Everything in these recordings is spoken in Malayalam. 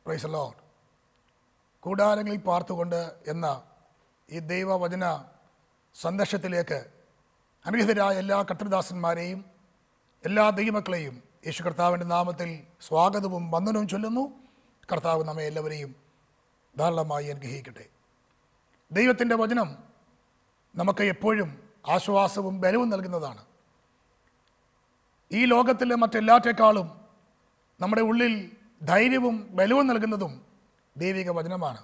പ്രൈസ് ലോഡ് കൂടാരങ്ങളിൽ പാർത്തുകൊണ്ട് എന്ന ഈ ദൈവവചന സന്ദേശത്തിലേക്ക് അനുഗ്രഹിതരായ എല്ലാ കർത്തൃദാസന്മാരെയും എല്ലാ ദൈവമക്കളെയും യേശു കർത്താവിൻ്റെ നാമത്തിൽ സ്വാഗതവും വന്ദനവും ചൊല്ലുന്നു കർത്താവ് നമ്മെ എല്ലാവരെയും ധാരാളമായി അനുഗ്രഹിക്കട്ടെ ദൈവത്തിൻ്റെ വചനം നമുക്ക് എപ്പോഴും ആശ്വാസവും ബലവും നൽകുന്നതാണ് ഈ ലോകത്തിലെ മറ്റെല്ലാറ്റേക്കാളും നമ്മുടെ ഉള്ളിൽ ധൈര്യവും ബലവും നൽകുന്നതും ദൈവിക വചനമാണ്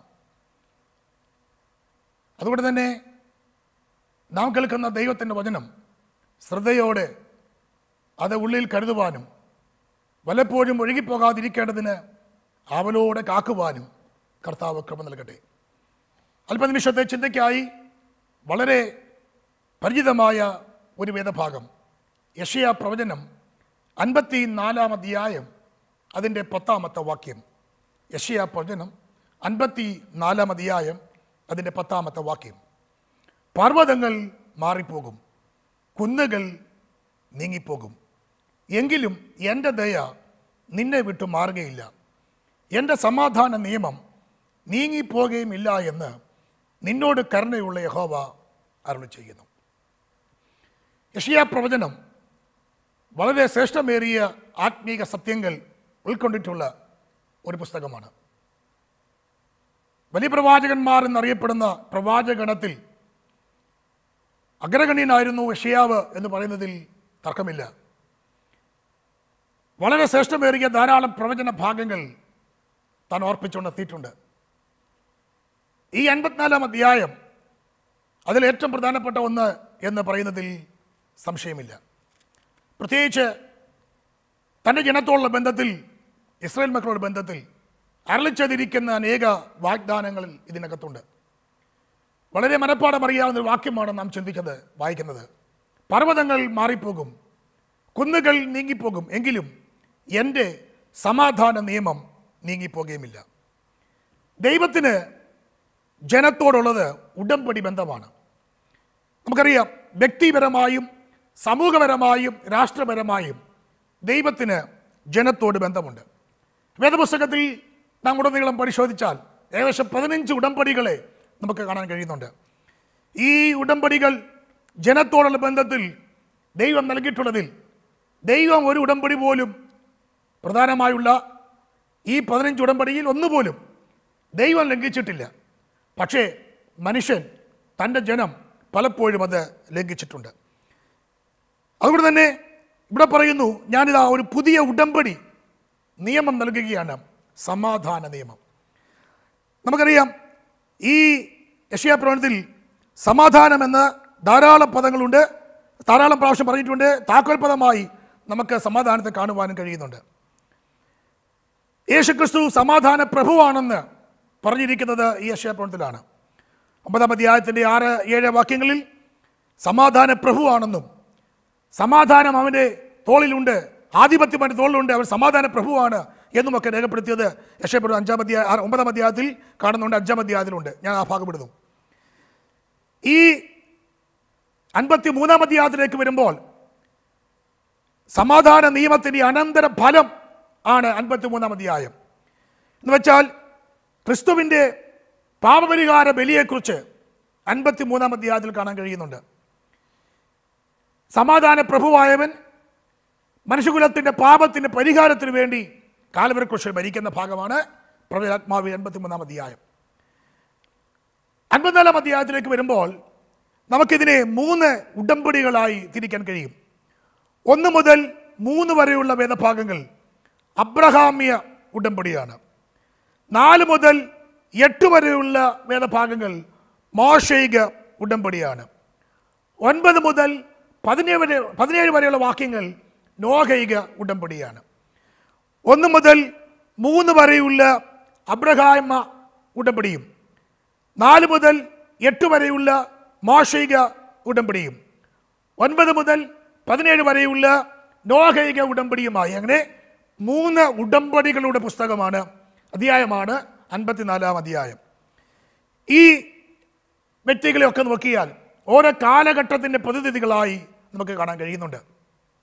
അതുകൊണ്ട് തന്നെ നാം കേൾക്കുന്ന ദൈവത്തിൻ്റെ വചനം ശ്രദ്ധയോടെ അത് ഉള്ളിൽ കരുതുവാനും വല്ലപ്പോഴും ഒഴുകിപ്പോകാതിരിക്കേണ്ടതിന് ആവലോടെ കാക്കുവാനും കർത്താവ് ക്രമം നൽകട്ടെ അല്പനിമിഷത്തെ ചിന്തയ്ക്കായി വളരെ പരിചിതമായ ഒരു വേദഭാഗം യഷയ പ്രവചനം അൻപത്തി നാലാം അധ്യായം അതിൻ്റെ പത്താമത്തെ വാക്യം യഷയ പ്രവചനം അൻപത്തി നാലാം അധ്യായം അതിൻ്റെ പത്താമത്തെ വാക്യം പർവ്വതങ്ങൾ മാറിപ്പോകും കുന്നുകൾ നീങ്ങിപ്പോകും എങ്കിലും എൻ്റെ ദയ നിന്നെ വിട്ടു മാറുകയില്ല എൻ്റെ സമാധാന നിയമം നീങ്ങിപ്പോകുകയുമില്ല എന്ന് നിന്നോട് കരുണയുള്ള യഹോവ അരുളി ചെയ്യുന്നു യഷിയ പ്രവചനം വളരെ ശ്രേഷ്ഠമേറിയ ആത്മീക സത്യങ്ങൾ ഉൾക്കൊണ്ടിട്ടുള്ള ഒരു പുസ്തകമാണ് വലിയ പ്രവാചകന്മാർ എന്നറിയപ്പെടുന്ന പ്രവാചകഗണത്തിൽ അഗ്രഗണ്യനായിരുന്നു യഷിയാവ് എന്ന് പറയുന്നതിൽ തർക്കമില്ല വളരെ ശ്രേഷ്ഠമേറിയ ധാരാളം പ്രവചന ഭാഗങ്ങൾ താൻ ഓർപ്പിച്ചുകൊണ്ടെത്തിയിട്ടുണ്ട് ഈ അൻപത്തിനാലാം അധ്യായം അതിൽ ഏറ്റവും പ്രധാനപ്പെട്ട ഒന്ന് എന്ന് പറയുന്നതിൽ സംശയമില്ല പ്രത്യേകിച്ച് തൻ്റെ ജനത്തോടുള്ള ബന്ധത്തിൽ ഇസ്രായേൽ മക്കളുടെ ബന്ധത്തിൽ അരളിച്ചതിരിക്കുന്ന അനേക വാഗ്ദാനങ്ങളിൽ ഇതിനകത്തുണ്ട് വളരെ മനപ്പാടം അറിയാവുന്ന ഒരു വാക്യമാണ് നാം ചിന്തിക്കുന്നത് വായിക്കുന്നത് പർവ്വതങ്ങൾ മാറിപ്പോകും കുന്നുകൾ നീങ്ങിപ്പോകും എങ്കിലും എൻ്റെ സമാധാന നിയമം നീങ്ങിപ്പോകുകയുമില്ല ദൈവത്തിന് ജനത്തോടുള്ളത് ഉടമ്പടി ബന്ധമാണ് നമുക്കറിയാം വ്യക്തിപരമായും സമൂഹപരമായും രാഷ്ട്രപരമായും ദൈവത്തിന് ജനത്തോട് ബന്ധമുണ്ട് വേദപുസ്തകത്തിൽ നാം ഉടനീളം പരിശോധിച്ചാൽ ഏകദേശം പതിനഞ്ച് ഉടമ്പടികളെ നമുക്ക് കാണാൻ കഴിയുന്നുണ്ട് ഈ ഉടമ്പടികൾ ജനത്തോടുള്ള ബന്ധത്തിൽ ദൈവം നൽകിയിട്ടുള്ളതിൽ ദൈവം ഒരു ഉടമ്പടി പോലും പ്രധാനമായുള്ള ഈ പതിനഞ്ച് ഉടമ്പടിയിൽ ഒന്നുപോലും ദൈവം ലംഘിച്ചിട്ടില്ല പക്ഷേ മനുഷ്യൻ തൻ്റെ ജനം പലപ്പോഴും അത് ലംഘിച്ചിട്ടുണ്ട് അതുകൊണ്ട് തന്നെ ഇവിടെ പറയുന്നു ഞാനിതാ ഒരു പുതിയ ഉടമ്പടി നിയമം നൽകുകയാണ് സമാധാന നിയമം നമുക്കറിയാം ഈ യഷ്യാ പ്രവണത്തിൽ സമാധാനം എന്ന ധാരാളം പദങ്ങളുണ്ട് ധാരാളം പ്രാവശ്യം പറഞ്ഞിട്ടുണ്ട് താക്കോൽ പദമായി നമുക്ക് സമാധാനത്തെ കാണുവാനും കഴിയുന്നുണ്ട് യേശുക്രിസ്തു സമാധാന പ്രഭുവാണെന്ന് പറഞ്ഞിരിക്കുന്നത് ഈ യശയപ്രവണത്തിലാണ് ഒമ്പതാം അധ്യായത്തിൻ്റെ ആറ് ഏഴ് വാക്യങ്ങളിൽ സമാധാന പ്രഭുവാണെന്നും സമാധാനം അവൻ്റെ തോളിലുണ്ട് ആധിപത്യം അവൻ്റെ തോളിലുണ്ട് അവൻ സമാധാന പ്രഭുവാണ് എന്നുമൊക്കെ രേഖപ്പെടുത്തിയത് യശയപ്പെടും അഞ്ചാം അധ്യായ ആ, ഒമ്പതാം അധ്യായത്തിൽ കാണുന്നുണ്ട് അഞ്ചാം അധ്യായത്തിലുണ്ട് ഞാൻ ആ ഭാഗം ഇടുന്നു ഈ അൻപത്തി മൂന്നാം അധ്യായത്തിലേക്ക് വരുമ്പോൾ സമാധാന നിയമത്തിൻ്റെ അനന്തര ഫലം ആണ് അൻപത്തി മൂന്നാം അധ്യായം എന്ന് വെച്ചാൽ ക്രിസ്തുവിൻ്റെ പാപപരിഹാര ബലിയെക്കുറിച്ച് അൻപത്തി മൂന്നാം അധ്യായത്തിൽ കാണാൻ കഴിയുന്നുണ്ട് സമാധാന പ്രഭുവായവൻ മനുഷ്യകുലത്തിൻ്റെ പാപത്തിൻ്റെ പരിഹാരത്തിന് വേണ്ടി കാലവരെക്കുറിച്ച് ഭരിക്കുന്ന ഭാഗമാണ് പ്രവചനാത്മാവ് അൻപത്തി മൂന്നാം അധ്യായം അൻപത്തിനാലാം അധ്യായത്തിലേക്ക് വരുമ്പോൾ നമുക്കിതിനെ മൂന്ന് ഉടമ്പടികളായി തിരിക്കാൻ കഴിയും ഒന്ന് മുതൽ മൂന്ന് വരെയുള്ള വേദഭാഗങ്ങൾ അബ്രഹാമ്യ ഉടമ്പടിയാണ് നാല് മുതൽ എട്ട് വരെയുള്ള വേദഭാഗങ്ങൾ മോഷയിക ഉടമ്പടിയാണ് ഒൻപത് മുതൽ പതിനേഴ് വരെ പതിനേഴ് വരെയുള്ള വാക്യങ്ങൾ നോഹയിക ഉടമ്പടിയാണ് ഒന്ന് മുതൽ മൂന്ന് വരെയുള്ള അബ്രഹാമ ഉടമ്പടിയും നാല് മുതൽ എട്ട് വരെയുള്ള മോഷയിക ഉടമ്പടിയും ഒൻപത് മുതൽ പതിനേഴ് വരെയുള്ള നോഹയിക ഉടമ്പടിയുമായി അങ്ങനെ മൂന്ന് ഉടമ്പടികളുടെ പുസ്തകമാണ് അധ്യായമാണ് അൻപത്തിനാലാം അധ്യായം ഈ വ്യക്തികളെയൊക്കെ നോക്കിയാൽ ഓരോ കാലഘട്ടത്തിൻ്റെ പ്രതിനിധികളായി നമുക്ക് കാണാൻ കഴിയുന്നുണ്ട്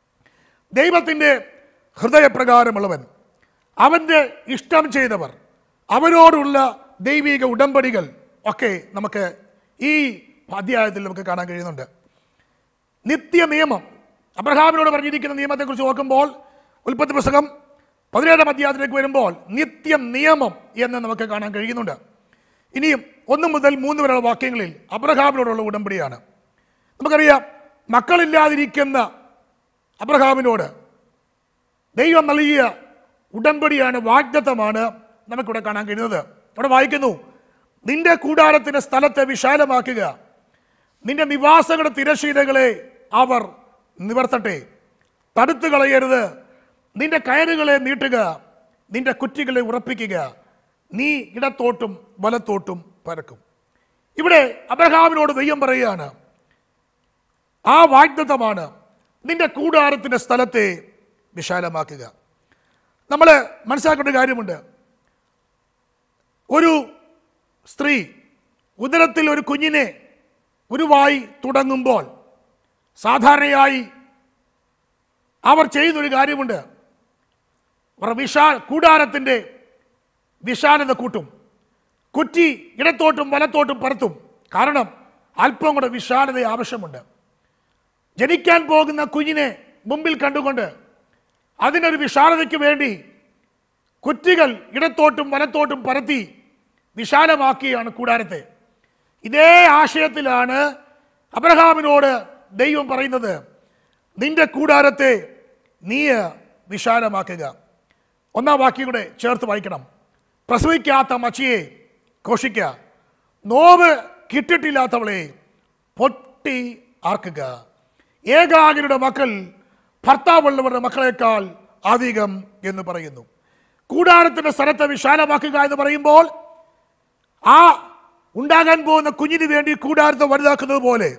ദൈവത്തിൻ്റെ ഹൃദയപ്രകാരമുള്ളവൻ അവൻ്റെ ഇഷ്ടം ചെയ്തവർ അവരോടുള്ള ദൈവിക ഉടമ്പടികൾ ഒക്കെ നമുക്ക് ഈ അധ്യായത്തിൽ നമുക്ക് കാണാൻ കഴിയുന്നുണ്ട് നിത്യ നിയമം അബ്രഹാമിനോട് പറഞ്ഞിരിക്കുന്ന നിയമത്തെക്കുറിച്ച് നോക്കുമ്പോൾ ഉൽപ്പത്തി പുസ്തകം പതിനേഴാം അധ്യായത്തിലേക്ക് വരുമ്പോൾ നിത്യ നിയമം എന്ന് നമുക്ക് കാണാൻ കഴിയുന്നുണ്ട് ഇനിയും ഒന്ന് മുതൽ മൂന്ന് വരെയുള്ള വാക്യങ്ങളിൽ അബ്രഹാമിനോടുള്ള ഉടമ്പടിയാണ് നമുക്കറിയാം മക്കളില്ലാതിരിക്കുന്ന അബ്രഹാമിനോട് ദൈവം നൽകിയ ഉടമ്പടിയാണ് വാഗ്ദത്തമാണ് നമുക്കിവിടെ കാണാൻ കഴിയുന്നത് അവിടെ വായിക്കുന്നു നിന്റെ കൂടാരത്തിന്റെ സ്ഥലത്തെ വിശാലമാക്കുക നിന്റെ നിവാസങ്ങളുടെ തിരശീലകളെ അവർ നിവർത്തട്ടെ തടുത്തു കളയരുത് നിന്റെ കയറുകളെ നീട്ടുക നിന്റെ കുറ്റികളെ ഉറപ്പിക്കുക നീ ഇടത്തോട്ടും വലത്തോട്ടും പരക്കും ഇവിടെ അബ്രഹാമിനോട് ദൈവം പറയുകയാണ് ആ വാഗ്ദത്തമാണ് നിന്റെ കൂടാരത്തിന്റെ സ്ഥലത്തെ വിശാലമാക്കുക നമ്മൾ മനസ്സിലാക്കേണ്ട ഒരു കാര്യമുണ്ട് ഒരു സ്ത്രീ ഉദരത്തിൽ ഒരു കുഞ്ഞിനെ ഉരുവായി തുടങ്ങുമ്പോൾ സാധാരണയായി അവർ ചെയ്യുന്നൊരു കാര്യമുണ്ട് അവർ വിശാ കൂടാരത്തിൻ്റെ വിശാലത കൂട്ടും കുറ്റി ഇടത്തോട്ടും വലത്തോട്ടും പരത്തും കാരണം അല്പം കൂടെ വിശാലത ആവശ്യമുണ്ട് ജനിക്കാൻ പോകുന്ന കുഞ്ഞിനെ മുമ്പിൽ കണ്ടുകൊണ്ട് അതിനൊരു വിശാലതയ്ക്ക് വേണ്ടി കുറ്റികൾ ഇടത്തോട്ടും വലത്തോട്ടും പരത്തി വിശാലമാക്കിയാണ് കൂടാരത്തെ ഇതേ ആശയത്തിലാണ് അബ്രഹാമിനോട് ദൈവം പറയുന്നത് നിന്റെ കൂടാരത്തെ നീ വിശാലമാക്കുക ഒന്നാം വാക്യം കൂടെ ചേർത്ത് വായിക്കണം പ്രസവിക്കാത്ത മച്ചിയെ ഘോഷിക്കുക നോവ് കിട്ടിട്ടില്ലാത്തവളെ പൊട്ടി ആർക്കുക ഏകാകിരുടെ മക്കൾ ഭർത്താവുള്ളവരുടെ മക്കളെക്കാൾ അധികം എന്ന് പറയുന്നു കൂടാരത്തിന്റെ സ്ഥലത്തെ വിശാലമാക്കുക എന്ന് പറയുമ്പോൾ ആ ഉണ്ടാകാൻ പോകുന്ന കുഞ്ഞിന് വേണ്ടി കൂടാരത്തെ വലുതാക്കുന്നത് പോലെ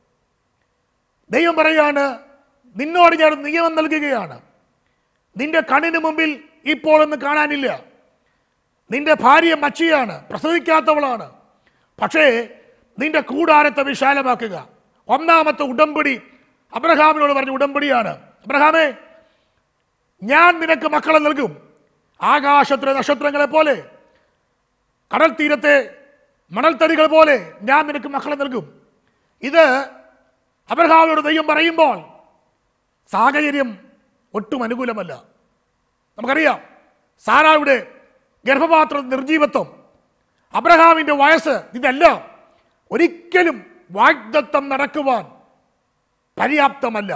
ദൈവം പറയാണ് നിന്നോട് ഞാൻ നിയമം നൽകുകയാണ് നിന്റെ കണ്ണിന് മുമ്പിൽ ഇപ്പോൾ ഒന്നും കാണാനില്ല നിന്റെ ഭാര്യ മച്ചിയാണ് പ്രസവിക്കാത്തവളാണ് പക്ഷേ നിന്റെ കൂടാരത്തെ വിശാലമാക്കുക ഒന്നാമത്തെ ഉടമ്പടി അബ്രഹാമിനോട് പറഞ്ഞ ഉടമ്പടിയാണ് അബ്രഹാമേ ഞാൻ നിനക്ക് മക്കളെ നൽകും ആകാശത്തിലെ നക്ഷത്രങ്ങളെ പോലെ കടൽ തീരത്തെ മണൽത്തരികൾ പോലെ ഞാൻ നിനക്ക് മക്കളെ നൽകും ഇത് അബ്രഹാമിനോട് ദൈവം പറയുമ്പോൾ സാഹചര്യം ഒട്ടും അനുകൂലമല്ല നമുക്കറിയാം സാറായുടെ ഗർഭപാത്ര നിർജീവത്വം അബ്രഹാമിൻ്റെ വയസ്സ് ഇതെല്ലാം ഒരിക്കലും വാഗ്ദത്തം നടക്കുവാൻ പര്യാപ്തമല്ല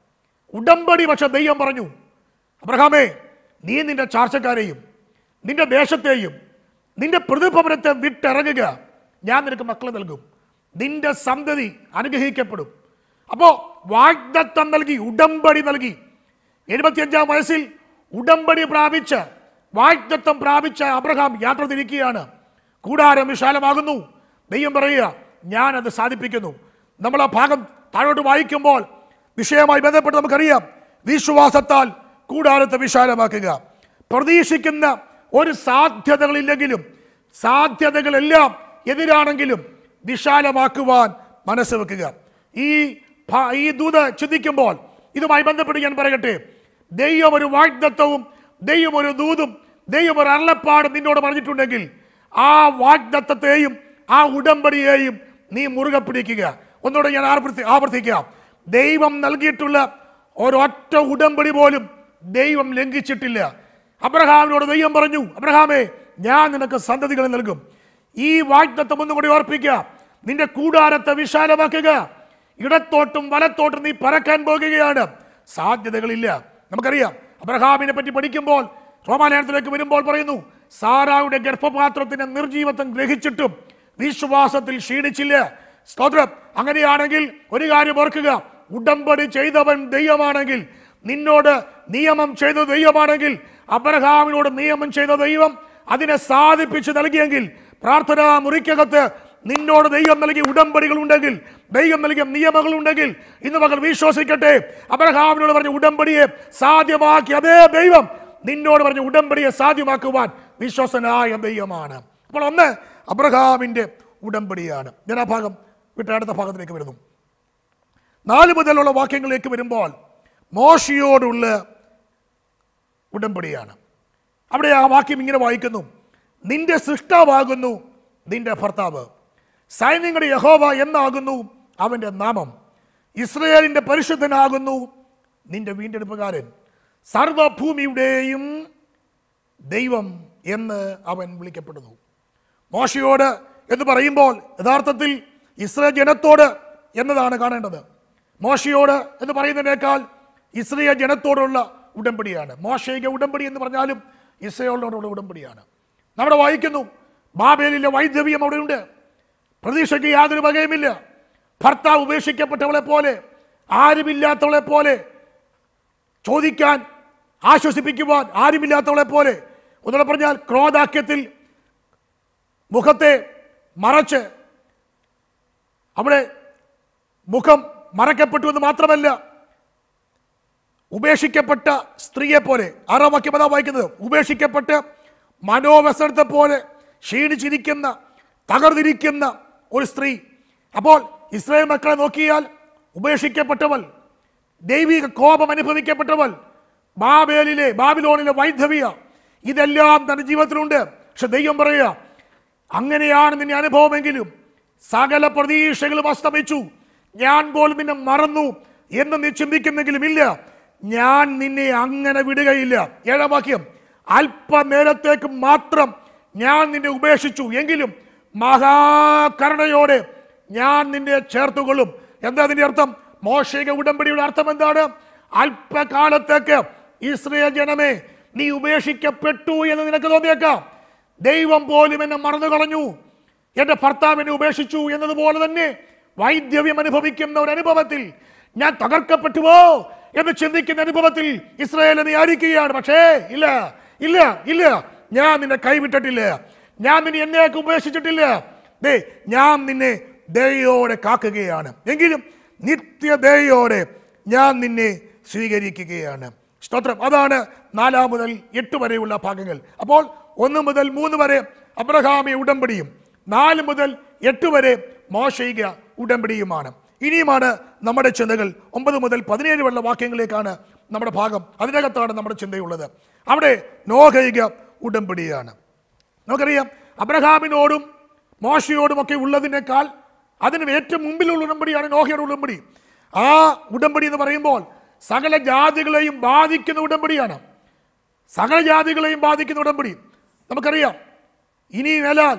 ഉടമ്പടി പക്ഷെ ദൈവം പറഞ്ഞു അബ്രഹാമേ നീ നിന്റെ ചാർച്ചക്കാരെയും നിന്റെ ദേശത്തെയും നിന്റെ പ്രതിഭവനത്തെ വിട്ടിറങ്ങുക ഞാൻ നിനക്ക് മക്കളെ നൽകും നിന്റെ സന്തതി അനുഗ്രഹിക്കപ്പെടും അപ്പോൾ വാഗ്ദത്തം നൽകി ഉടമ്പടി നൽകി എഴുപത്തിയഞ്ചാം വയസ്സിൽ ഉടമ്പടി പ്രാപിച്ച് വാഗ്ദത്തം പ്രാപിച്ച അബ്രഹാം യാത്ര തിരിക്കുകയാണ് കൂടാരം വിശാലമാകുന്നു ദൈവം പറയുക ഞാനത് സാധിപ്പിക്കുന്നു നമ്മൾ ആ ഭാഗം താഴോട്ട് വായിക്കുമ്പോൾ വിഷയവുമായി ബന്ധപ്പെട്ട് നമുക്കറിയാം വിശ്വാസത്താൽ കൂടാരത്തെ വിശാലമാക്കുക പ്രതീക്ഷിക്കുന്ന ഒരു സാധ്യതകളില്ലെങ്കിലും സാധ്യതകളെല്ലാം എതിരാണെങ്കിലും വിശാലമാക്കുവാൻ മനസ്സ് വെക്കുക ഈ ഭ- ഈ ദൂത് ചിന്തിക്കുമ്പോൾ ഇതുമായി ബന്ധപ്പെട്ട് ഞാൻ പറയട്ടെ ദൈവം ഒരു വാഗ്ദത്വവും ദൈവം ഒരു ദൂതും ദൈവം ഒരു അരുളപ്പാട് നിന്നോട് പറഞ്ഞിട്ടുണ്ടെങ്കിൽ ആ വാഗ്ദത്തത്തെയും ആ ഉടമ്പടിയെയും നീ മുറുകെ പിടിക്കുക ഒന്നുകൂടെ ഞാൻ ആവർത്തി ആവർത്തിക്കാം ദൈവം നൽകിയിട്ടുള്ള ഒരൊറ്റ ഉടമ്പടി പോലും ദൈവം ലംഘിച്ചിട്ടില്ല അബ്രഹാമിനോട് ദൈവം പറഞ്ഞു അബ്രഹാമേ ഞാൻ നിനക്ക് സന്തതികളെ നൽകും ഈ വാഗ്ദത്തം ഒന്നും കൂടി ഓർപ്പിക്കുക നിന്റെ കൂടാരത്തെ വിശാലമാക്കുക ഇടത്തോട്ടും വലത്തോട്ടും നീ പറക്കാൻ പോകുകയാണ് സാധ്യതകളില്ല നമുക്കറിയാം അബ്രഹാമിനെ പറ്റി പഠിക്കുമ്പോൾ റോമാലയനത്തിലേക്ക് വരുമ്പോൾ പറയുന്നു സാറായുടെ ഗർഭപാത്രത്തിന്റെ നിർജീവത്വം ഗ്രഹിച്ചിട്ടും വിശ്വാസത്തിൽ ക്ഷീണിച്ചില്ല സ്തോത്രം അങ്ങനെയാണെങ്കിൽ ഒരു കാര്യം ഓർക്കുക ഉടമ്പടി ചെയ്തവൻ ദൈവമാണെങ്കിൽ നിന്നോട് നിയമം ചെയ്ത ദൈവമാണെങ്കിൽ അബ്രഹാമിനോട് നിയമം ചെയ്ത ദൈവം അതിനെ സാധിപ്പിച്ച് നൽകിയെങ്കിൽ പ്രാർത്ഥനാ മുറിക്കകത്ത് നിന്നോട് ദൈവം നൽകിയ ഉടമ്പടികൾ ഉണ്ടെങ്കിൽ ദൈവം നൽകിയ നിയമങ്ങൾ ഉണ്ടെങ്കിൽ ഇന്ന് മകൾ വിശ്വസിക്കട്ടെ അബ്രഹാമിനോട് പറഞ്ഞ ഉടമ്പടിയെ സാധ്യമാക്കി അതേ ദൈവം നിന്നോട് പറഞ്ഞ ഉടമ്പടിയെ സാധ്യമാക്കുവാൻ വിശ്വസനായ ദൈവമാണ് അപ്പോൾ ഒന്ന് അബ്രഹാമിൻ്റെ ഉടമ്പടിയാണ് ഞാൻ ആ ഭാഗം വിട്ട് അടുത്ത ഭാഗത്തിലേക്ക് വരുന്നു നാല് മുതലുള്ള വാക്യങ്ങളിലേക്ക് വരുമ്പോൾ മോശയോടുള്ള ഉടമ്പടിയാണ് അവിടെ ആ വാക്യം ഇങ്ങനെ വായിക്കുന്നു നിന്റെ സൃഷ്ടാവാകുന്നു നിന്റെ ഭർത്താവ് സൈന്യങ്ങളുടെ യഹോവ എന്നാകുന്നു അവൻ്റെ നാമം ഇസ്രയേലിൻ്റെ പരിശുദ്ധനാകുന്നു നിന്റെ വീണ്ടെടുപ്പുകാരൻ സർവഭൂമിയുടെയും ദൈവം എന്ന് അവൻ വിളിക്കപ്പെടുന്നു മോശയോട് എന്ന് പറയുമ്പോൾ യഥാർത്ഥത്തിൽ ഇസ്രയേൽ ജനത്തോട് എന്നതാണ് കാണേണ്ടത് മോശയോട് എന്ന് പറയുന്നതിനേക്കാൾ ഇസ്രയേൽ ജനത്തോടുള്ള ഉടമ്പടിയാണ് മോശയിക ഉടമ്പടി എന്ന് പറഞ്ഞാലും ഇസ്രയേലിനോടുള്ള ഉടമ്പടിയാണ് നമ്മുടെ വായിക്കുന്നു ബാബേലിലെ വൈദ്യവ്യം അവിടെയുണ്ട് പ്രതീക്ഷയ്ക്ക് യാതൊരു വകയുമില്ല ഭർത്താവ് ഉപേക്ഷിക്കപ്പെട്ടവളെ പോലെ ആരുമില്ലാത്തവളെ പോലെ ചോദിക്കാൻ ആശ്വസിപ്പിക്കുവാൻ ആരുമില്ലാത്തവളെ പോലെ ഒന്നുകൂടെ പറഞ്ഞാൽ ക്രോധാക്യത്തിൽ മുഖത്തെ മറച്ച് അവിടെ മുഖം മറക്കപ്പെട്ടു എന്ന് മാത്രമല്ല ഉപേക്ഷിക്കപ്പെട്ട സ്ത്രീയെ പോലെ ആറാം വാക്യം അതാ വായിക്കുന്നത് ഉപേക്ഷിക്കപ്പെട്ട് മനോവ്യസനത്തെ പോലെ ക്ഷീണിച്ചിരിക്കുന്ന തകർന്നിരിക്കുന്ന ഒരു സ്ത്രീ അപ്പോൾ ഇസ്രായേൽ മക്കളെ നോക്കിയാൽ ഉപേക്ഷിക്കപ്പെട്ടവൾ ദൈവിക കോപം അനുഭവിക്കപ്പെട്ടവൾ ബാബേലിലെ ബാബിലോണിലെ വൈധവ്യ ഇതെല്ലാം തന്റെ ജീവിതത്തിലുണ്ട് പക്ഷെ ദൈവം പറയുക അങ്ങനെയാണ് നിന്റെ അനുഭവമെങ്കിലും സകല പ്രതീക്ഷകളും അസ്തമിച്ചു ഞാൻ പോലും നിന്നെ മറന്നു എന്ന് നീ ചിന്തിക്കുന്നെങ്കിലും ഇല്ല ഞാൻ നിന്നെ അങ്ങനെ വിടുകയില്ല ഏഴാം വാക്യം അല്പനേരത്തേക്ക് മാത്രം ഞാൻ നിന്നെ ഉപേക്ഷിച്ചു എങ്കിലും മഹാകരുണയോടെ ഞാൻ നിന്നെ ചേർത്തുകൊള്ളും എന്താ അതിന്റെ അർത്ഥം മോശിക ഉടമ്പടിയുടെ അർത്ഥം എന്താണ് അല്പകാലത്തേക്ക് ഇസ്രയേൽ ജനമേ നീ ഉപേക്ഷിക്കപ്പെട്ടു എന്ന് നിനക്ക് തോന്നിയേക്കാം ദൈവം പോലും എന്നെ മറന്നു കളഞ്ഞു എന്റെ ഭർത്താവ് എന്നെ ഉപേക്ഷിച്ചു എന്നതുപോലെ തന്നെ വൈദ്യവ്യം അനുഭവിക്കുന്ന ഒരു അനുഭവത്തിൽ ഞാൻ തകർക്കപ്പെട്ടുവോ എന്ന് ചിന്തിക്കുന്ന അനുഭവത്തിൽ ഇസ്രായേൽ നീ ആയിരിക്കുകയാണ് പക്ഷേ ഇല്ല ഇല്ല ഇല്ല ഞാൻ നിന്നെ കൈവിട്ടിട്ടില്ല ഞാൻ നിന്നെ എന്നേക്ക് ഉപേക്ഷിച്ചിട്ടില്ല ദേ ഞാൻ നിന്നെ ദയോടെ കാക്കുകയാണ് എങ്കിലും നിത്യദയോടെ ഞാൻ നിന്നെ സ്വീകരിക്കുകയാണ് സ്തോത്രം അതാണ് നാലാം മുതൽ എട്ട് വരെയുള്ള ഭാഗങ്ങൾ അപ്പോൾ ഒന്ന് മുതൽ മൂന്ന് വരെ അബ്രഹാമിയ ഉടമ്പടിയും നാല് മുതൽ എട്ട് വരെ മോശയിക ഉടമ്പടിയുമാണ് ഇനിയുമാണ് നമ്മുടെ ചിന്തകൾ ഒമ്പത് മുതൽ പതിനേഴ് വരെയുള്ള വാക്യങ്ങളിലേക്കാണ് നമ്മുടെ ഭാഗം അതിനകത്താണ് നമ്മുടെ ചിന്തയുള്ളത് അവിടെ നോഹയിക ഉടമ്പടിയാണ് നമുക്കറിയാം അബ്രഹാമിനോടും മോശയോടും ഒക്കെ ഉള്ളതിനേക്കാൾ അതിന് ഏറ്റവും മുമ്പിലുള്ള ഉടമ്പടിയാണ് നോഹയുടെ ഉടമ്പടി ആ ഉടമ്പടി എന്ന് പറയുമ്പോൾ സകല ജാതികളെയും ബാധിക്കുന്ന ഉടമ്പടിയാണ് സകല ജാതികളെയും ബാധിക്കുന്ന ഉടമ്പടി നമുക്കറിയാം ഇനി മേലാൽ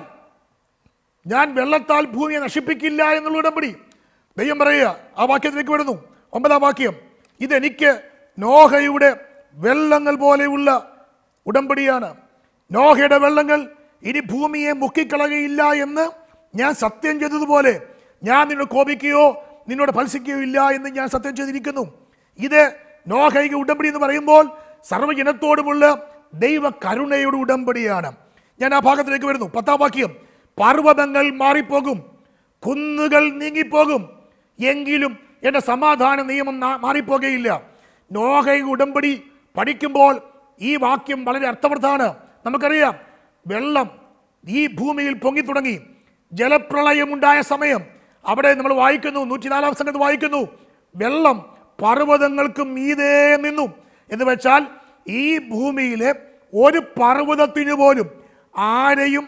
ഞാൻ വെള്ളത്താൽ ഭൂമിയെ നശിപ്പിക്കില്ല എന്നുള്ള ഉടമ്പടി ദൈവം പറയുക ആ വാക്യത്തിലേക്ക് വരുന്നു ഒമ്പതാം വാക്യം ഇതെനിക്ക് നോഹയുടെ വെള്ളങ്ങൾ പോലെയുള്ള ഉടമ്പടിയാണ് നോഹയുടെ വെള്ളങ്ങൾ ഇനി ഭൂമിയെ മുക്കിക്കളകയില്ല എന്ന് ഞാൻ സത്യം ചെയ്തതുപോലെ ഞാൻ നിന്നോട് കോപിക്കുകയോ നിന്നോട് ഫത്സിക്കുകയോ ഇല്ല എന്ന് ഞാൻ സത്യം ചെയ്തിരിക്കുന്നു ഇത് നോഹൈക ഉടമ്പടി എന്ന് പറയുമ്പോൾ സർവ്വജനത്തോടുമുള്ള ദൈവ കരുണയുടെ ഉടമ്പടിയാണ് ഞാൻ ആ ഭാഗത്തിലേക്ക് വരുന്നു പത്താം വാക്യം പർവ്വതങ്ങൾ മാറിപ്പോകും കുന്നുകൾ നീങ്ങിപ്പോകും എങ്കിലും എൻ്റെ സമാധാന നിയമം നാ- മാറിപ്പോകുകയില്ല നോഹൈക ഉടമ്പടി പഠിക്കുമ്പോൾ ഈ വാക്യം വളരെ അർത്ഥവർത്താണ് നമുക്കറിയാം വെള്ളം ഈ ഭൂമിയിൽ പൊങ്ങി തുടങ്ങി ജലപ്രളയമുണ്ടായ സമയം അവിടെ നമ്മൾ വായിക്കുന്നു നൂറ്റിനാലാം സംഘത്ത് വായിക്കുന്നു വെള്ളം പർവ്വതങ്ങൾക്ക് മീതേ നിന്നു എന്ന് വെച്ചാൽ ഈ ഭൂമിയിലെ ഒരു പർവ്വതത്തിന് പോലും ആരെയും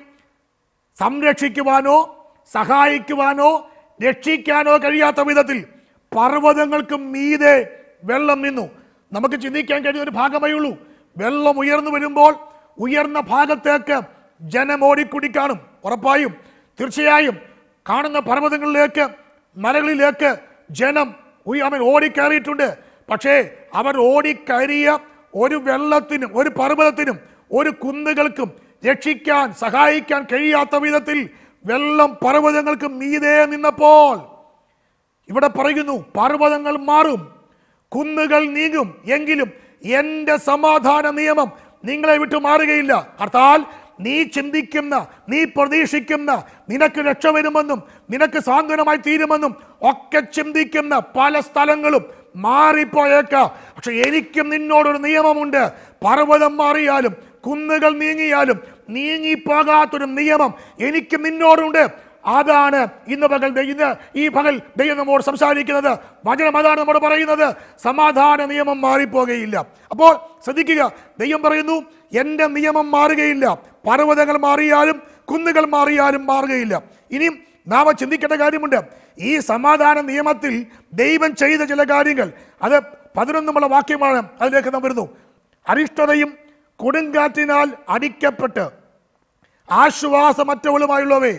സംരക്ഷിക്കുവാനോ സഹായിക്കുവാനോ രക്ഷിക്കാനോ കഴിയാത്ത വിധത്തിൽ പർവ്വതങ്ങൾക്ക് മീതെ വെള്ളം നിന്നു നമുക്ക് ചിന്തിക്കാൻ കഴിയുന്ന ഒരു ഭാഗമേ ഉള്ളൂ വെള്ളം ഉയർന്നു വരുമ്പോൾ ഉയർന്ന ഭാഗത്തേക്ക് ജനം ഓടിക്കൂടി കാണും ഉറപ്പായും തീർച്ചയായും കാണുന്ന പർവ്വതങ്ങളിലേക്ക് മലകളിലേക്ക് ജനം ഉയ- അവൻ ഓടിക്കയറിയിട്ടുണ്ട് പക്ഷേ അവർ ഓടിക്കയറിയ ഒരു വെള്ളത്തിനും ഒരു പർവ്വതത്തിനും ഒരു കുന്നുകൾക്കും രക്ഷിക്കാൻ സഹായിക്കാൻ കഴിയാത്ത വിധത്തിൽ വെള്ളം പർവ്വതങ്ങൾക്ക് മീതെ നിന്നപ്പോൾ ഇവിടെ പറയുന്നു പർവ്വതങ്ങൾ മാറും കുന്നുകൾ നീങ്ങും എങ്കിലും എൻ്റെ സമാധാന നിയമം നിങ്ങളെ വിട്ടു മാറുകയില്ല അർത്ഥാൽ നീ ചിന്തിക്കുന്ന നീ പ്രതീക്ഷിക്കുന്ന നിനക്ക് രക്ഷ വരുമെന്നും നിനക്ക് സാന്ത്വനമായി തീരുമെന്നും ഒക്കെ ചിന്തിക്കുന്ന പല സ്ഥലങ്ങളും മാറിപ്പോയേക്കാം പക്ഷെ എനിക്കും നിന്നോടൊരു നിയമമുണ്ട് പർവ്വതം മാറിയാലും കുന്നുകൾ നീങ്ങിയാലും നീങ്ങിപ്പോകാത്തൊരു നിയമം എനിക്ക് നിന്നോടുണ്ട് അതാണ് ഇന്ന് പകൽ ദൈ- ഇന്ന് ഈ പകൽ ദൈവം നമ്മോട് സംസാരിക്കുന്നത് വചനം അതാണ് നമ്മോട് പറയുന്നത് സമാധാന നിയമം മാറിപ്പോകുകയില്ല അപ്പോൾ ശ്രദ്ധിക്കുക ദൈവം പറയുന്നു എൻ്റെ നിയമം മാറുകയില്ല പർവ്വതങ്ങൾ മാറിയാലും കുന്നുകൾ മാറിയാലും മാറുകയില്ല ഇനിയും നാം ചിന്തിക്കേണ്ട കാര്യമുണ്ട് ഈ സമാധാന നിയമത്തിൽ ദൈവം ചെയ്ത ചില കാര്യങ്ങൾ അത് പതിനൊന്നുമുള്ള വാക്യമാണ് അതിലേക്ക് നാം വരുന്നു അരിഷ്ടതയും കൊടുങ്കാറ്റിനാൽ അടിക്കപ്പെട്ട് ആശ്വാസമറ്റവളുമായുള്ളവേ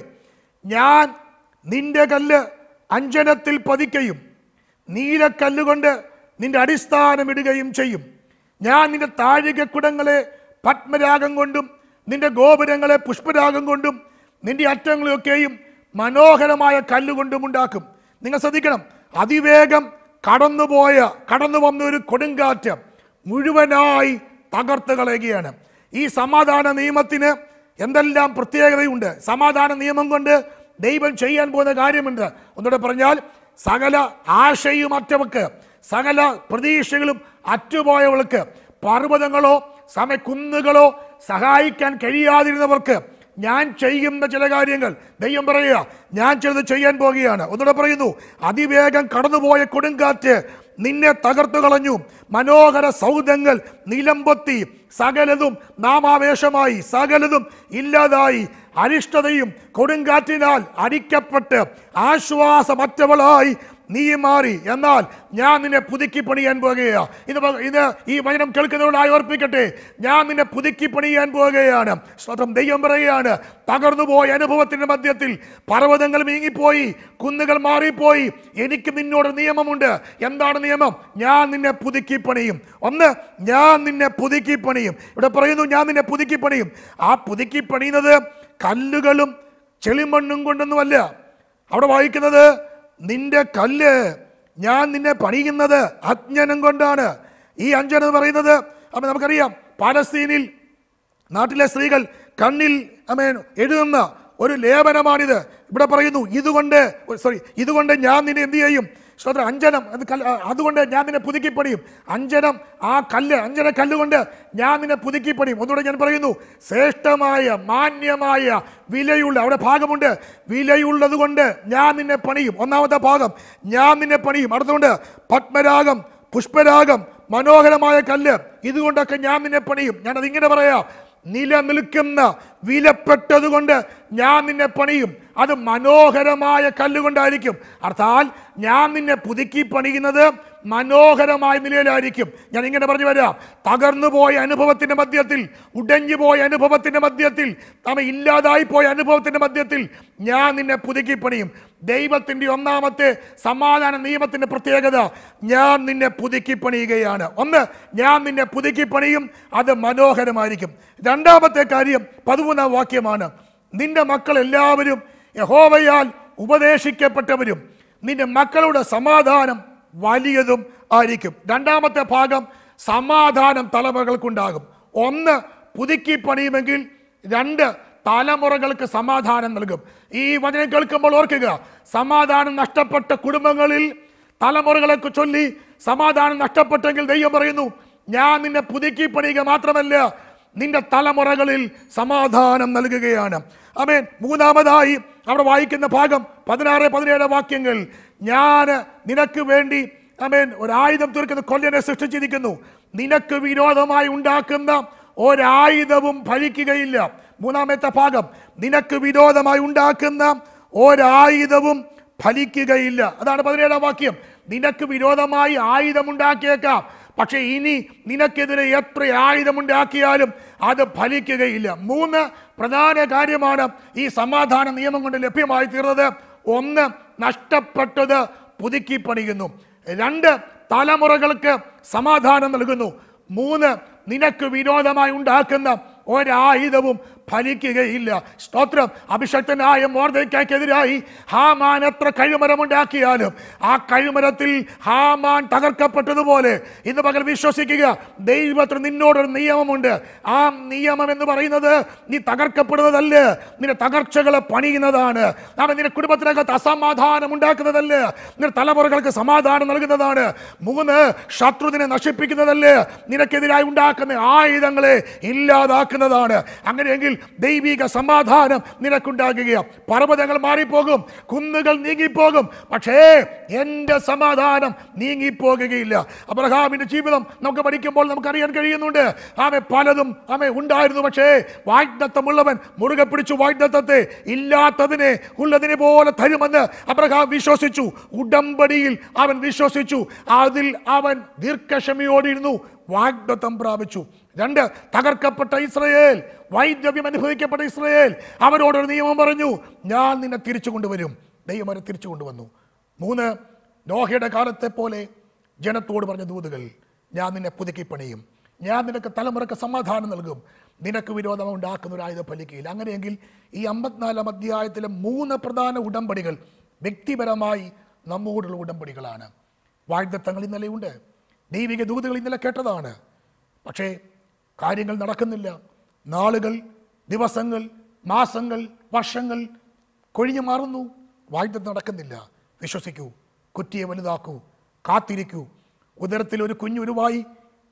ഞാൻ നിന്റെ കല്ല് അഞ്ജനത്തിൽ പതിക്കയും നീലക്കല്ലുകൊണ്ട് നിന്റെ അടിസ്ഥാനം ഇടുകയും ചെയ്യും ഞാൻ നിന്റെ താഴികക്കുടങ്ങളെ പത്മരാഗം കൊണ്ടും നിന്റെ ഗോപുരങ്ങളെ പുഷ്പരാഗം കൊണ്ടും നിന്റെ അറ്റങ്ങളെയൊക്കെയും മനോഹരമായ കല്ലുകൊണ്ടും ഉണ്ടാക്കും നിങ്ങൾ ശ്രദ്ധിക്കണം അതിവേഗം കടന്നുപോയ കടന്നു വന്ന ഒരു കൊടുങ്കാറ്റ് മുഴുവനായി തകർത്ത് കളയുകയാണ് ഈ സമാധാന നിയമത്തിന് എന്തെല്ലാം പ്രത്യേകതയുണ്ട് സമാധാന നിയമം കൊണ്ട് ദൈവം ചെയ്യാൻ പോകുന്ന കാര്യമുണ്ട് ഒന്നുകൂടെ പറഞ്ഞാൽ സകല ആശയും അറ്റവക്ക് സകല പ്രതീക്ഷകളും അറ്റുപോയവൾക്ക് പർവ്വതങ്ങളോ സമക്കുന്നുകളോ സഹായിക്കാൻ കഴിയാതിരുന്നവർക്ക് ഞാൻ ചെയ്യുന്ന ചില കാര്യങ്ങൾ ദൈവം പറയുക ഞാൻ ചിലത് ചെയ്യാൻ പോകുകയാണ് ഒന്നുകൂടെ പറയുന്നു അതിവേഗം കടന്നുപോയ കൊടുങ്കാറ്റ് നിന്നെ തകർത്തു കളഞ്ഞു മനോഹര സൗധങ്ങൾ നിലംപൊത്തി സകലതും നാമാവേശമായി സകലതും ഇല്ലാതായി അരിഷ്ടതയും കൊടുങ്കാറ്റിനാൽ അടിക്കപ്പെട്ട് ആശ്വാസമറ്റവളായി നീ മാറി എന്നാൽ ഞാൻ നിന്നെ പുതുക്കി പണിയാൻ പോകുകയാ ഇത് പ- ഇത് ഈ വചനം കേൾക്കുന്നവരോടായി ഓർപ്പിക്കട്ടെ ഞാൻ നിന്നെ പുതുക്കി പണിയാൻ പോകുകയാണ് സ്വതം ദൈവം പറയുകയാണ് തകർന്നുപോയ അനുഭവത്തിന്റെ മധ്യത്തിൽ പർവ്വതങ്ങൾ നീങ്ങിപ്പോയി കുന്നുകൾ മാറിപ്പോയി എനിക്ക് നിന്നോട് നിയമമുണ്ട് എന്താണ് നിയമം ഞാൻ നിന്നെ പുതുക്കി പണിയും ഒന്ന് ഞാൻ നിന്നെ പുതുക്കി പണിയും ഇവിടെ പറയുന്നു ഞാൻ നിന്നെ പുതുക്കി പണിയും ആ പുതുക്കി പണിയുന്നത് കല്ലുകളും ചെളിമണ്ണും കൊണ്ടൊന്നുമല്ല അവിടെ വായിക്കുന്നത് നിന്റെ കല്ല് ഞാൻ നിന്നെ പണിയുന്നത് അജ്ഞനം കൊണ്ടാണ് ഈ അഞ്ജനം എന്ന് പറയുന്നത് അപ്പൊ നമുക്കറിയാം പാലസ്തീനിൽ നാട്ടിലെ സ്ത്രീകൾ കണ്ണിൽ അമേൻ എഴുതുന്ന ഒരു ലേപനമാണിത് ഇവിടെ പറയുന്നു ഇതുകൊണ്ട് സോറി ഇതുകൊണ്ട് ഞാൻ നിന്നെ എന്ത് ചെയ്യും ശ്രോത്ര അഞ്ജനം അത് കല്ല് ആ, അതുകൊണ്ട് ഞാൻ നിന്നെ പുതുക്കിപ്പണിയും അഞ്ജനം ആ കല്ല് അഞ്ജന കല്ലുകൊണ്ട് ഞാൻ നിന്നെ പുതുക്കിപ്പണിയും ഒന്നുകൂടെ ഞാൻ പറയുന്നു ശ്രേഷ്ഠമായ മാന്യമായ വിലയുള്ള അവിടെ ഭാഗമുണ്ട് വിലയുള്ളത് കൊണ്ട് ഞാൻ നിന്നെ പണിയും ഒന്നാമത്തെ ഭാഗം ഞാൻ നിന്നെ പണിയും അടുത്തുകൊണ്ട് പത്മരാഗം പുഷ്പരാഗം മനോഹരമായ കല്ല് ഇതുകൊണ്ടൊക്കെ ഞാൻ നിന്നെ പണിയും ഞാനത് ഇങ്ങനെ പറയാം നിലനിൽക്കുന്ന വിലപ്പെട്ടതുകൊണ്ട് ഞാൻ നിന്നെ പണിയും അത് മനോഹരമായ കല്ലുകൊണ്ടായിരിക്കും അർത്ഥാൽ ഞാൻ നിന്നെ പുതുക്കി പണിയുന്നത് മനോഹരമായ നിലയിലായിരിക്കും ഞാൻ ഇങ്ങനെ പറഞ്ഞു വരാം തകർന്നു പോയ അനുഭവത്തിന്റെ മധ്യത്തിൽ ഉടഞ്ഞു പോയ അനുഭവത്തിന്റെ മധ്യത്തിൽ നമ്മ ഇല്ലാതായി പോയ അനുഭവത്തിന്റെ മധ്യത്തിൽ ഞാൻ നിന്നെ പുതുക്കി പണിയും ദൈവത്തിന്റെ ഒന്നാമത്തെ സമാധാന നിയമത്തിന്റെ പ്രത്യേകത ഞാൻ നിന്നെ പുതുക്കി പണിയുകയാണ് ഒന്ന് ഞാൻ നിന്നെ പുതുക്കി പണിയും അത് മനോഹരമായിരിക്കും രണ്ടാമത്തെ കാര്യം പതിമൂന്നാം വാക്യമാണ് നിന്റെ മക്കൾ എല്ലാവരും യഹോവയാൽ ഉപദേശിക്കപ്പെട്ടവരും നിന്റെ മക്കളുടെ സമാധാനം വലിയതും ആയിരിക്കും രണ്ടാമത്തെ ഭാഗം സമാധാനം തലമുറകൾക്കുണ്ടാകും ഒന്ന് പുതുക്കി പണിയുമെങ്കിൽ രണ്ട് തലമുറകൾക്ക് സമാധാനം നൽകും ഈ വചനം കേൾക്കുമ്പോൾ ഓർക്കുക സമാധാനം നഷ്ടപ്പെട്ട കുടുംബങ്ങളിൽ തലമുറകളെ ചൊല്ലി സമാധാനം നഷ്ടപ്പെട്ടെങ്കിൽ ദൈവം പറയുന്നു ഞാൻ നിന്നെ പുതുക്കി പണിയുക മാത്രമല്ല നിന്റെ തലമുറകളിൽ സമാധാനം നൽകുകയാണ് അമേൻ മൂന്നാമതായി അവിടെ വായിക്കുന്ന ഭാഗം പതിനാറ് പതിനേഴ് വാക്യങ്ങൾ ഞാൻ നിനക്ക് വേണ്ടി അമേൻ ഒരായുധം തീർക്കുന്ന കൊല്ലനെ സൃഷ്ടിച്ചിരിക്കുന്നു നിനക്ക് വിരോധമായി ഉണ്ടാക്കുന്ന ഒരായുധവും ഫലിക്കുകയില്ല മൂന്നാമത്തെ ഭാഗം നിനക്ക് വിരോധമായി ഉണ്ടാക്കുന്ന ഒരായുധവും ഫലിക്കുകയില്ല അതാണ് പതിനേഴാം വാക്യം നിനക്ക് വിരോധമായി ആയുധമുണ്ടാക്കിയേക്കാം പക്ഷെ ഇനി നിനക്കെതിരെ എത്ര ആയുധമുണ്ടാക്കിയാലും അത് ഫലിക്കുകയില്ല മൂന്ന് പ്രധാന കാര്യമാണ് ഈ സമാധാന നിയമം കൊണ്ട് ലഭ്യമായി തീർന്നത് ഒന്ന് നഷ്ടപ്പെട്ടത് പുതുക്കി പണിയുന്നു രണ്ട് തലമുറകൾക്ക് സമാധാനം നൽകുന്നു മൂന്ന് നിനക്ക് വിരോധമായി ഉണ്ടാക്കുന്ന ഒരായുധവും ഫലിക്കുകയില്ല സ്തോത്രം അഭിഷക്തനായ മോർദയ്ക്കെതിരായി ഹാമാൻ എത്ര കഴിമരമുണ്ടാക്കിയാലും ആ കഴിമരത്തിൽ ഹാമാൻ തകർക്കപ്പെട്ടതുപോലെ ഇന്ന് പകൽ വിശ്വസിക്കുക ദൈവത്തിന് നിന്നോടൊരു നിയമമുണ്ട് ആ നിയമം എന്ന് പറയുന്നത് നീ തകർക്കപ്പെടുന്നതല്ല നിന്റെ തകർച്ചകളെ പണിയുന്നതാണ് അവൻ നിന്റെ കുടുംബത്തിനകത്ത് അസമാധാനം ഉണ്ടാക്കുന്നതല്ല നിന്റെ തലമുറകൾക്ക് സമാധാനം നൽകുന്നതാണ് മൂന്ന് ശത്രുവിനെ നശിപ്പിക്കുന്നതല്ല നിനക്കെതിരായി ഉണ്ടാക്കുന്ന ആയുധങ്ങളെ ഇല്ലാതാക്കുന്നതാണ് അങ്ങനെയെങ്കിൽ ദൈവിക സമാധാനം നിനക്കുണ്ടാകുകയാണ് പർവ്വതങ്ങൾ മാറിപ്പോകും കുന്നുകൾ നീങ്ങിപ്പോകും പക്ഷേ എൻ്റെ സമാധാനം നീങ്ങിപ്പോകുകയില്ല അബ്രഹാമിൻ്റെ ജീവിതം നമുക്ക് പഠിക്കുമ്പോൾ നമുക്കറിയാൻ കഴിയുന്നുണ്ട് ആമെ പലതും ആമെ ഉണ്ടായിരുന്നു പക്ഷേ വാഗ്ദത്തമുള്ളവൻ മുറുകെ പിടിച്ചു വാഗ്ദത്തത്തെ ഇല്ലാത്തതിനെ ഉള്ളതിനെ പോലെ തരുമെന്ന് അബ്രഹാം വിശ്വസിച്ചു ഉടമ്പടിയിൽ അവൻ വിശ്വസിച്ചു അതിൽ അവൻ ദീർഘക്ഷമയോടിരുന്നു വാഗ്ദത്തം പ്രാപിച്ചു രണ്ട് തകർക്കപ്പെട്ട ഇസ്രയേൽ വൈദ്യവ്യം അനുഭവിക്കപ്പെട്ട ഇസ്രയേൽ അവരോടൊരു നിയമം പറഞ്ഞു ഞാൻ നിന്നെ തിരിച്ചു കൊണ്ടുവരും ദൈവം അവരെ തിരിച്ചു കൊണ്ടുവന്നു മൂന്ന് നോഹയുടെ കാലത്തെ പോലെ ജനത്തോട് പറഞ്ഞ ദൂതുകൾ ഞാൻ നിന്നെ പുതുക്കി പണിയും ഞാൻ നിനക്ക് തലമുറക്ക് സമാധാനം നൽകും നിനക്ക് വിരോധം ഉണ്ടാക്കുന്ന ഒരു ആയുധം ഫലിക്കുകയില്ല അങ്ങനെയെങ്കിൽ ഈ അമ്പത്തിനാലാം അധ്യായത്തിലെ മൂന്ന് പ്രധാന ഉടമ്പടികൾ വ്യക്തിപരമായി നമ്മോടുള്ള ഉടമ്പടികളാണ് വാഗ്ദത്തങ്ങൾ ഇന്നലെയുണ്ട് ദൈവിക ദൂതുകൾ ഇന്നലെ കേട്ടതാണ് പക്ഷേ കാര്യങ്ങൾ നടക്കുന്നില്ല നാളുകൾ ദിവസങ്ങൾ മാസങ്ങൾ വർഷങ്ങൾ കൊഴിഞ്ഞു മാറുന്നു വാഗ്ദത്തം നടക്കുന്നില്ല വിശ്വസിക്കൂ കുറ്റിയെ വലുതാക്കൂ കാത്തിരിക്കൂ ഉദരത്തിൽ ഒരു കുഞ്ഞുരുവായി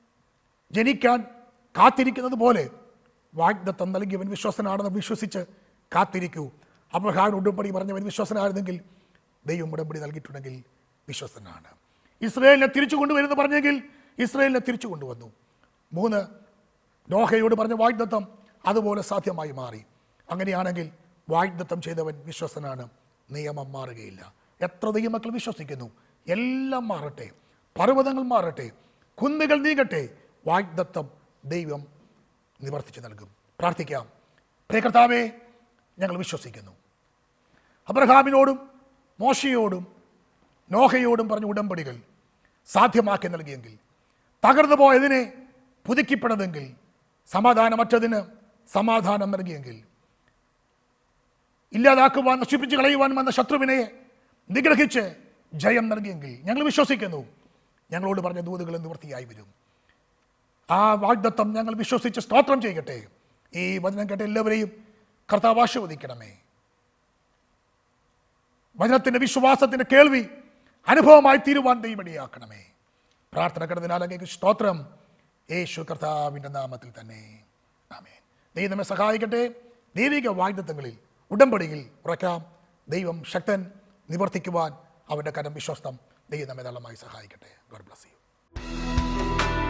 ജനിക്കാൻ കാത്തിരിക്കുന്നത് പോലെ വാഗ്ദത്തം നൽകിയവൻ വിശ്വസനാണെന്ന് വിശ്വസിച്ച് കാത്തിരിക്കൂ അബ്രഹാം ഉടമ്പടി പറഞ്ഞവൻ വിശ്വസനായിരുന്നെങ്കിൽ ദൈവം ഉടമ്പടി നൽകിയിട്ടുണ്ടെങ്കിൽ വിശ്വസനാണ് ഇസ്രയേലിനെ തിരിച്ചു കൊണ്ടുവരുമെന്ന് പറഞ്ഞെങ്കിൽ ഇസ്രയേലിനെ തിരിച്ചു കൊണ്ടുവന്നു മൂന്ന് നോഹയോട് പറഞ്ഞ വാഗ്ദത്തം അതുപോലെ സാധ്യമായി മാറി അങ്ങനെയാണെങ്കിൽ വാഗ്ദത്തം ചെയ്തവൻ വിശ്വസനാണ് നിയമം മാറുകയില്ല എത്ര ദൈവമക്കൾ വിശ്വസിക്കുന്നു എല്ലാം മാറട്ടെ പർവ്വതങ്ങൾ മാറട്ടെ കുന്നുകൾ നീങ്ങട്ടെ വാഗ്ദത്തം ദൈവം നിവർത്തിച്ചു നൽകും പ്രാർത്ഥിക്കാം പ്രിയ കർത്താവേ ഞങ്ങൾ വിശ്വസിക്കുന്നു അബ്രഹാമിനോടും മോശയോടും നോഹയോടും പറഞ്ഞ ഉടമ്പടികൾ സാധ്യമാക്കി നൽകിയെങ്കിൽ തകർന്നു പോയതിനെ പുതുക്കിപ്പെടുന്നെങ്കിൽ സമാധാനമറ്റതിന് സമാധാനം നൽകിയെങ്കിൽ ഇല്ലാതാക്കുവാൻ നശിപ്പിച്ച് കളയുവാൻ വന്ന ശത്രുവിനെ നിഗ്രഹിച്ച് ജയം നൽകിയെങ്കിൽ ഞങ്ങൾ വിശ്വസിക്കുന്നു ഞങ്ങളോട് പറഞ്ഞ ദൂതുകൾ നിവൃത്തിയായി വരും ആ വാഗ്ദത്തം ഞങ്ങൾ വിശ്വസിച്ച് സ്തോത്രം ചെയ്യട്ടെ ഈ വചനം കേട്ട എല്ലാവരെയും കർത്താവ് ആശീർവദിക്കണമേ വചനത്തിന്റെ വിശ്വാസത്തിന്റെ കേൾവി അനുഭവമായി തീരുവാൻ ദൈവടിയാക്കണമേ പ്രാർത്ഥന കിടന്നതിനാൽ അങ്ങേക്ക് സ്തോത്രം യേശു കർത്താവിൻ്റെ നാമത്തിൽ തന്നെ ആമേൻ ദൈവം നമ്മെ സഹായിക്കട്ടെ ദൈവിക വാഗ്ദത്തങ്ങളിൽ ഉടമ്പടിയിൽ ഉറക്കാം ദൈവം ശക്തൻ നിവർത്തിക്കുവാൻ അവൻ്റെ കരം വിശ്വസ്തം ദൈവം നമ്മെ നല്ലമായി സഹായിക്കട്ടെ ഗോഡ് ബ്ലസ് യു